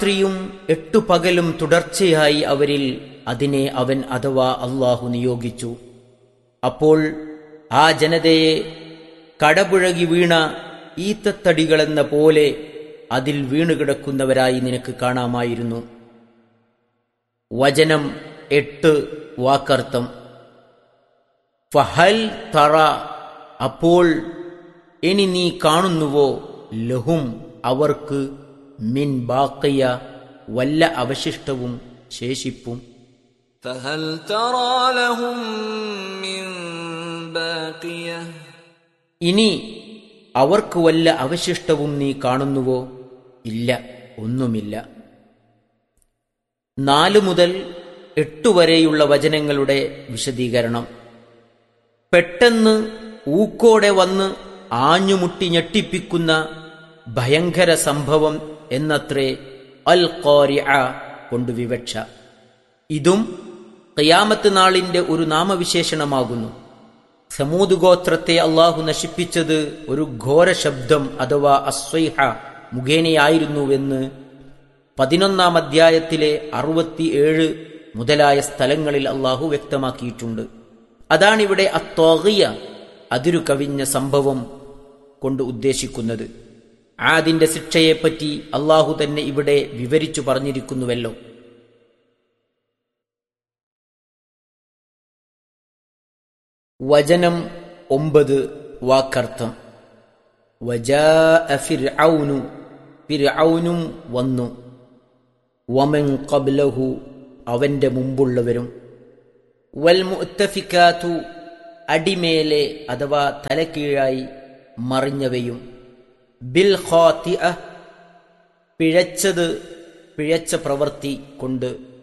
രാത്രിയും എട്ടു പകലും തുടർച്ചയായി അവരിൽ അതിനെ അവൻ അഥവാ അള്ളാഹു നിയോഗിച്ചു അപ്പോൾ ആ ജനതയെ കടപുഴകി വീണ ഈത്തത്തടികളെന്ന പോലെ അതിൽ വീണുകിടക്കുന്നവരായി നിനക്ക് കാണാമായിരുന്നു വചനം എട്ട് വാക്കർത്ഥം ഫഹൽ തറ അപ്പോൾ ഇനി നീ കാണുന്നുവോ ലഹും അവർക്ക് മിൻ ബാക്കിയ വല്ല അവശിഷ്ടവും ശേഷിപ്പും فهل ترى لهم من باقيه ഇനി അവർക്ക് വല്ല അവശിഷ്ടവും നീ കാണുന്നുവോ ഇല്ല ഒന്നുമില്ല നാലു മുതൽ എട്ടു വരെയുള്ള വചനങ്ങളുടെ വിശദീകരണം പെട്ടെന്ന് ഊക്കോടെ വന്ന് ആഞ്ഞുമുട്ടി ഞെട്ടിപ്പിക്കുന്ന ഭയങ്കര സംഭവം എന്നത്രേ അൽ ഖാരിഅ കൊണ്ട് വിവക്ഷ ഇതും ഖിയാമത്ത് നാളിന്റെ ഒരു നാമവിശേഷണമാകുന്നു സമൂത് ഗോത്രത്തെ അള്ളാഹു നശിപ്പിച്ചത് ഒരു ഘോര ശബ്ദം അഥവാ അസ്വൈഹ മുഖേനയായിരുന്നുവെന്ന് പതിനൊന്നാം അധ്യായത്തിലെ അറുപത്തിയേഴ് മുതലായ സ്ഥലങ്ങളിൽ അള്ളാഹു വ്യക്തമാക്കിയിട്ടുണ്ട് അതാണിവിടെ അത്തോകിയ അതിരു കവിഞ്ഞ സംഭവം കൊണ്ട് ഉദ്ദേശിക്കുന്നത് ആദിന്റെ ശിക്ഷയെപ്പറ്റി അള്ളാഹു തന്നെ ഇവിടെ വിവരിച്ചു പറഞ്ഞിരിക്കുന്നുവല്ലോ വചനം ഒമ്പത് വാക്കർത്ഥം വജാഅ ഫിർഔനു ഫിർഔനും വന്നു വമൻ ഖബ്ലഹു അവന്റെ മുമ്പുള്ളവരും വൽ മുഅത്തഫിക്കാത്തു അടിമേലെ അഥവാ തലക്കീഴായി മറിഞ്ഞവയും ബിൽ ഖാത്തിഅ പിഴച്ചത് പിഴച്ച പ്രവൃത്തി കൊണ്ട്